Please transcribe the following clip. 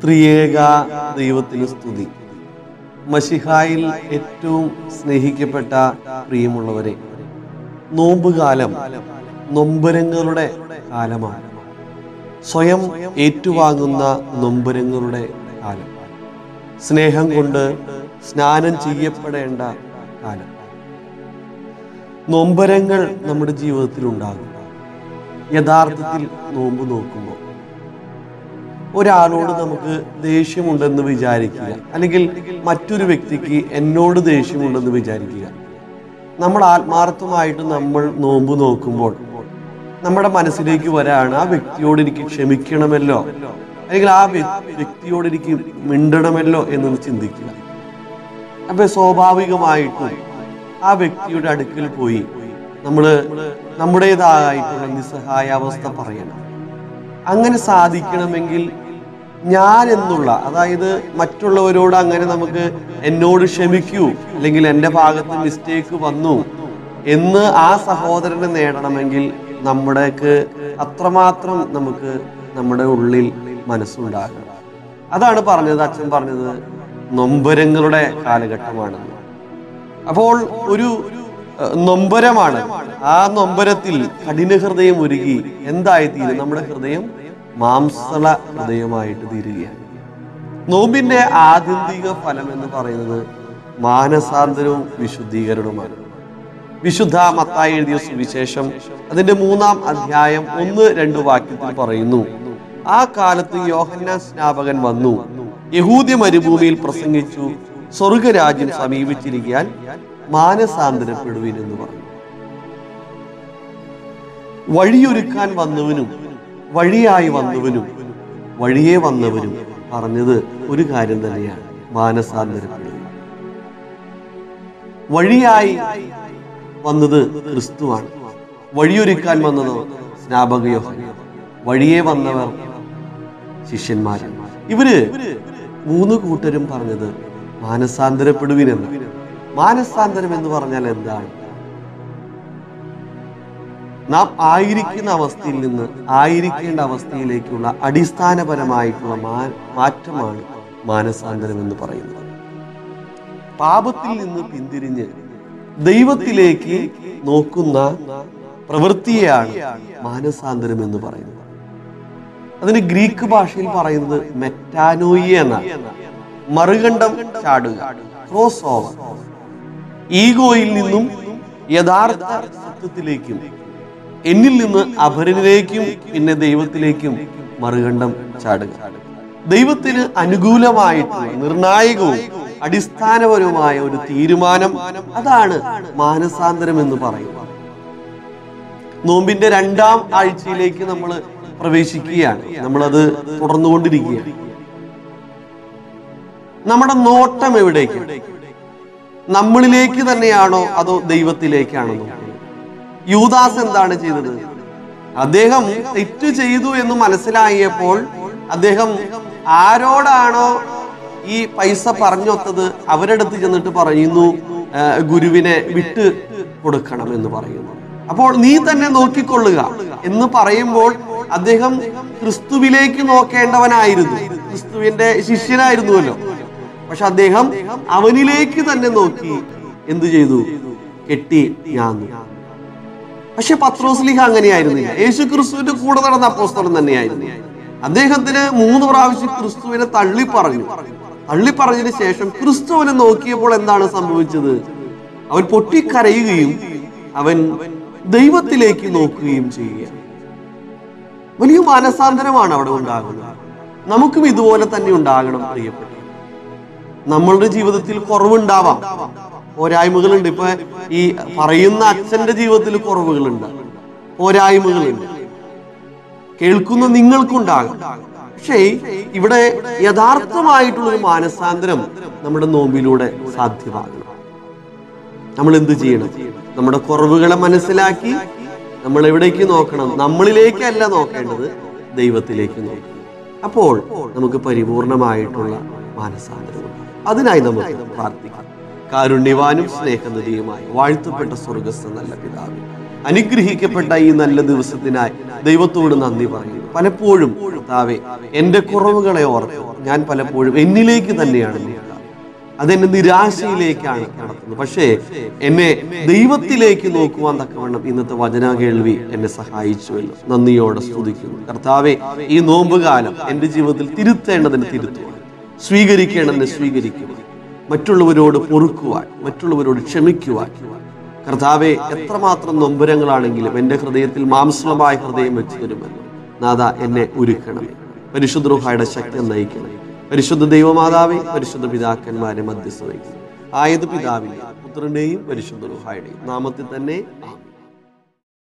ത്രിയേക ദൈവത്തിന് സ്തുതി മഷിഹായിൽ ഏറ്റവും സ്നേഹിക്കപ്പെട്ട പ്രിയമുള്ളവരെ നോമ്പുകാലം നൊമ്പരങ്ങളുടെ കാലമാണ് സ്വയം ഏറ്റുവാങ്ങുന്ന നൊമ്പരങ്ങളുടെ കാലം സ്നേഹം കൊണ്ട് സ്നാനം ചെയ്യപ്പെടേണ്ട കാലം നൊമ്പരങ്ങൾ നമ്മുടെ ജീവിതത്തിൽ ഉണ്ടാകും യഥാർത്ഥത്തിൽ നോമ്പ് നോക്കുമ്പോൾ ഒരാളോട് നമുക്ക് ദേഷ്യമുണ്ടെന്ന് വിചാരിക്കുക അല്ലെങ്കിൽ മറ്റൊരു വ്യക്തിക്ക് എന്നോട് ദേഷ്യമുണ്ടെന്ന് വിചാരിക്കുക നമ്മൾ ആത്മാർത്ഥമായിട്ട് നമ്മൾ നോമ്പ് നോക്കുമ്പോൾ നമ്മുടെ മനസ്സിലേക്ക് വരാണ് ആ വ്യക്തിയോട് എനിക്ക് ക്ഷമിക്കണമല്ലോ അല്ലെങ്കിൽ ആ വ്യ- വ്യക്തിയോട് എനിക്ക് മിണ്ടണമല്ലോ എന്ന് ചിന്തിക്കുക അപ്പൊ സ്വാഭാവികമായിട്ടും ആ വ്യക്തിയുടെ അടുക്കൽ പോയി നമ്മൾ നമ്മുടേതായിട്ടുള്ള നിസ്സഹായാവസ്ഥ പറയണം അങ്ങനെ സാധിക്കണമെങ്കിൽ ഞാൻ എന്നുള്ള അതായത് മറ്റുള്ളവരോട് അങ്ങനെ നമുക്ക് എന്നോട് ക്ഷമിക്കൂ അല്ലെങ്കിൽ എൻ്റെ ഭാഗത്ത് മിസ്റ്റേക്ക് വന്നു എന്ന് ആ സഹോദരനെ നേടണമെങ്കിൽ നമ്മുടെക്ക് അത്രമാത്രം നമുക്ക് നമ്മുടെ ഉള്ളിൽ മനസ്സുണ്ടാകണം അതാണ് പറഞ്ഞത് അച്ഛൻ പറഞ്ഞത് നൊമ്പരങ്ങളുടെ കാലഘട്ടമാണെന്ന് അപ്പോൾ ഒരു ഏഹ്, നൊമ്പരമാണ് ആ നൊമ്പരത്തിൽ കഠിന ഹൃദയം ഒരുകി എന്തായി തീരും നമ്മുടെ ഹൃദയം മാംസള ഹൃദയമായിട്ട് തീരുകയാണ് നോമ്പിന്റെ ആത്യന്തിക ഫലം എന്ന് പറയുന്നത് മാനസാന്തരവും വിശുദ്ധീകരണവുമാണ് വിശുദ്ധ മത്തായി എഴുതിയ സുവിശേഷം അതിന്റെ മൂന്നാം അധ്യായം ഒന്ന് രണ്ട് വാക്യത്തിൽ പറയുന്നു ആ കാലത്ത് യോഹന്നാൻ സ്നാപകൻ വന്നു യഹൂദ്യ മരുഭൂമിയിൽ പ്രസംഗിച്ചു സ്വർഗരാജ്യം സമീപിച്ചിരിക്കാൻ മാനസാന്തരപ്പെടുവിൻ എന്ന് പറഞ്ഞു വഴിയൊരുക്കാൻ വന്നവനും വഴിയായി വന്നവനും വഴിയെ വന്നവരും പറഞ്ഞത് ഒരു കാര്യം തന്നെയാണ് മാനസാന്തരപ്പെടുക വഴിയായി വന്നത് ക്രിസ്തുവാണ് വഴിയൊരുക്കാൻ വന്നതോ സ്നാപകയോ വഴിയെ വന്നവർ ശിഷ്യന്മാരാണ് ഇവര് മൂന്ന് കൂട്ടരും പറഞ്ഞത് മാനസാന്തരപ്പെടുവിനെന്ന് മാനസാന്തരം എന്ന് പറഞ്ഞാൽ എന്താണ് നാം ആയിരിക്കുന്ന അവസ്ഥയിൽ നിന്ന് ആയിരിക്കേണ്ട അവസ്ഥയിലേക്കുള്ള അടിസ്ഥാനപരമായിട്ടുള്ള മാ- മാറ്റമാണ് മാനസാന്തരം എന്ന് പറയുന്നത് പാപത്തിൽ നിന്ന് പിന്തിരിഞ്ഞ് ദൈവത്തിലേക്ക് നോക്കുന്ന പ്രവൃത്തിയെയാണ് മാനസാന്തരം എന്ന് പറയുന്നത് അതിന് ഗ്രീക്ക് ഭാഷയിൽ പറയുന്നത് മെറ്റാനോയി എന്നാണ് മറുകണ്ഠം ചാടുക ക്രോസ് ഓവർ ഈഗോയിൽ നിന്നും യഥാർത്ഥ സത്യത്തിലേക്കും എന്നിൽ നിന്ന് അപരനിലേക്കും പിന്നെ ദൈവത്തിലേക്കും മറുകണ്ഠം ചാടുക ദൈവത്തിന് അനുകൂലമായിട്ടുള്ള നിർണായകവും അടിസ്ഥാനപരവുമായ ഒരു തീരുമാനം അതാണ് മാനസാന്തരം എന്ന് പറയുന്നത് നോമ്പിന്റെ രണ്ടാം ആഴ്ചയിലേക്ക് നമ്മൾ പ്രവേശിക്കുകയാണ് നമ്മളത് തുടർന്നുകൊണ്ടിരിക്കുകയാണ് നമ്മുടെ നോട്ടം എവിടേക്ക് നമ്മളിലേക്ക് തന്നെയാണോ അതോ ദൈവത്തിലേക്കാണോ നോക്കുന്നത് യൂദാസ് എന്താണ് ചെയ്തത് അദ്ദേഹം തെറ്റ് ചെയ്തു എന്ന് മനസ്സിലായപ്പോൾ അദ്ദേഹം ആരോടാണോ ഈ പൈസ പറഞ്ഞൊത്തത് അവരടുത്ത് ചെന്നിട്ട് പറയുന്നു "ആ, ഗുരുവിനെ വിട്ട് കൊടുക്കണം എന്ന് പറയുന്നു അപ്പോൾ നീ തന്നെ നോക്കിക്കൊള്ളുക എന്ന് പറയുമ്പോൾ അദ്ദേഹം ക്രിസ്തുവിലേക്ക് നോക്കേണ്ടവനായിരുന്നു ക്രിസ്തുവിന്റെ ശിഷ്യനായിരുന്നുവല്ലോ പക്ഷെ അദ്ദേഹം അവനിലേക്ക് തന്നെ നോക്കി എന്തു ചെയ്തു കെട്ടി ഞാന്നു പക്ഷെ പത്രോസ്ലിഹ അങ്ങനെയായിരുന്നില്ല യേശു ക്രിസ്തുവിന്റെ കൂടെ നടന്ന അപ്പോസ്തലൻ തന്നെയായിരുന്നു അദ്ദേഹത്തിന് മൂന്ന് പ്രാവശ്യം ക്രിസ്തുവിനെ തള്ളി പറഞ്ഞു തള്ളി പറഞ്ഞതിന് ശേഷം ക്രിസ്തുവിനെ നോക്കിയപ്പോൾ എന്താണ് സംഭവിച്ചത് അവൻ പൊട്ടിക്കരയുകയും അവൻ ദൈവത്തിലേക്ക് നോക്കുകയും ചെയ്യുകയാണ് വലിയ മാനസാന്തരമാണ് അവിടെ ഉണ്ടാകുന്നത് നമുക്കും ഇതുപോലെ തന്നെ ഉണ്ടാകണം പ്രിയപ്പെട്ടു നമ്മളുടെ ജീവിതത്തിൽ കുറവുണ്ടാവാം പോരായ്മകളുണ്ട് ഇപ്പൊ ഈ പറയുന്ന അച്ഛന്റെ ജീവിതത്തിൽ കുറവുകളുണ്ട് പോരായ്മകളുണ്ട് കേൾക്കുന്ന നിങ്ങൾക്കുണ്ടാകും പക്ഷേ ഇവിടെ യഥാർത്ഥമായിട്ടുള്ള ഒരു മാനസാന്തരം നമ്മുടെ നോമ്പിലൂടെ സാധ്യമാകണം നമ്മൾ എന്ത് ചെയ്യണം നമ്മുടെ കുറവുകളെ മനസ്സിലാക്കി നമ്മൾ എവിടേക്ക് നോക്കണം നമ്മളിലേക്കല്ല നോക്കേണ്ടത് ദൈവത്തിലേക്ക് നോക്കണം അപ്പോൾ നമുക്ക് പരിപൂർണമായിട്ടുള്ള മാനസാന്തരം ഉണ്ടാകും. അതിനായി നമുക്ക് പ്രാർത്ഥിക്കാം കാരുണ്യവാനും സ്നേഹനിധിയുമായി വാഴ്ത്തപ്പെട്ട സ്വർഗസ്ഥ നല്ല പിതാവ് അനുഗ്രഹിക്കപ്പെട്ട ഈ നല്ല ദിവസത്തിനായി ദൈവത്തോട് നന്ദി പറയുന്നു പലപ്പോഴും കർത്താവെ എൻ്റെ കുറവുകളെ ഓർത്ത് ഞാൻ പലപ്പോഴും എന്നിലേക്ക് തന്നെയാണ് നോക്കുക അതെന്നെ നിരാശയിലേക്കാണ് നടത്തുന്നത് പക്ഷേ എന്നെ ദൈവത്തിലേക്ക് നോക്കുവാൻ തക്കവണ്ണം ഇന്നത്തെ വചന കേൾവി എന്നെ സഹായിച്ചുവല്ലോ നന്ദിയോടെ സ്തുതിക്കുന്നു കർത്താവെ ഈ നോമ്പുകാലം എൻ്റെ ജീവിതത്തിൽ തിരുത്തേണ്ടതിന് തിരുത്തുവാൻ സ്വീകരിക്കേണ്ടതിന് സ്വീകരിക്കുവാൻ മറ്റുള്ളവരോട് പൊറുക്കുവാൻ മറ്റുള്ളവരോട് ക്ഷമിക്കുവാൻ കർത്താവെ എത്രമാത്രം നൊമ്പരങ്ങളാണെങ്കിലും എൻ്റെ ഹൃദയത്തിൽ മാംസളമായ ഹൃദയം വെച്ച് തരുമല്ലോ നാഥ എന്നെ ഒരുക്കണമേ പരിശുദ്ധ റുഹായുടെ ശക്തി നയിക്കണമേ പരിശുദ്ധ ദൈവമാതാവേ പരിശുദ്ധ പിതാക്കന്മാരെ മധ്യസ്ഥ വഹിക്കുന്നു ആയത് പിതാവിന്റെ പുത്രന്റെയും പരിശുദ്ധ റുഹായുടെയും നാമത്തിൽ തന്നെ ആമേൻ